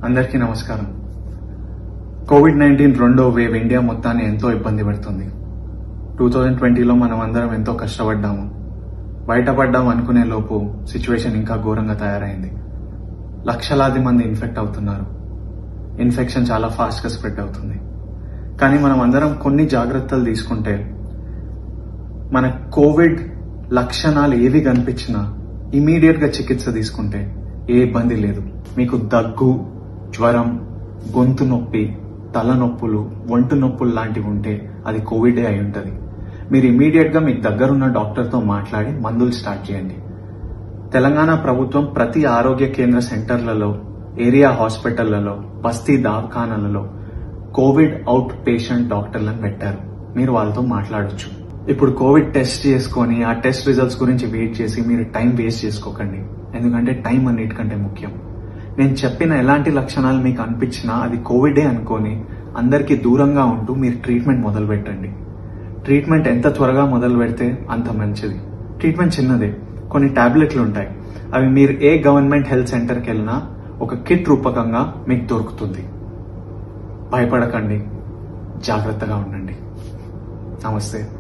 అందరికీ నమస్కారం COVID nineteen రెండో వేవ్ ఇండియా మొత్తాన్ని ఎంతో ఇబ్బంది పెడుతుంది టూ థౌజండ్ ట్వంటీలో మనం అందరం ఎంతో కష్టపడ్డాము బయటపడ్డాం అనుకునే లోపు సిచ్యువేషన్ ఇంకా ఘోరంగా తయారైంది లక్షలాది మంది ఇన్ఫెక్ట్ అవుతున్నారు ఇన్ఫెక్షన్ చాలా ఫాస్ట్గా స్ప్రెడ్ అవుతుంది కానీ మనం అందరం కొన్ని జాగ్రత్తలు తీసుకుంటే మన కోవిడ్ లక్షణాలు ఏవి కనిపించినా ఇమీడియట్ గా చికిత్స తీసుకుంటే ఏ ఇబ్బంది లేదు మీకు దగ్గు జ్వరం గొంతు నొప్పి తలనొప్పులు ఒంటి నొప్పులు లాంటివి ఉంటే అది కోవిడే అయి ఉంటుంది మీరు ఇమీడియట్ గా మీకు దగ్గరున్న డాక్టర్తో మాట్లాడి మందులు స్టార్ట్ చేయండి తెలంగాణ ప్రభుత్వం ప్రతి ఆరోగ్య కేంద్ర సెంటర్లలో ఏరియా హాస్పిటళ్లలో బస్తీ దవాఖానాలలో కోవిడ్ అవుట్ పేషెంట్ డాక్టర్లను పెట్టారు మీరు వాళ్ళతో మాట్లాడొచ్చు ఇప్పుడు కోవిడ్ టెస్ట్ చేసుకొని ఆ టెస్ట్ రిజల్ట్స్ గురించి వెయిట్ చేసి మీరు టైం వేస్ట్ చేసుకోకండి ఎందుకంటే టైం అన్నిటికంటే ముఖ్యం నేను చెప్పిన ఎలాంటి లక్షణాలు మీకు అనిపించినా అది కోవిడే అనుకొని అందరికీ దూరంగా ఉంటూ మీరు ట్రీట్మెంట్ మొదలు పెట్టండి ట్రీట్మెంట్ ఎంత త్వరగా మొదలు పెడితే అంత మంచిది ట్రీట్మెంట్ చిన్నదే కొన్ని టాబ్లెట్లు ఉంటాయి అవి మీరు ఏ గవర్నమెంట్ హెల్త్ సెంటర్కి వెళ్ళినా ఒక కిట్ రూపకంగా మీకు దొరుకుతుంది భయపడకండి జాగ్రత్తగా ఉండండి నమస్తే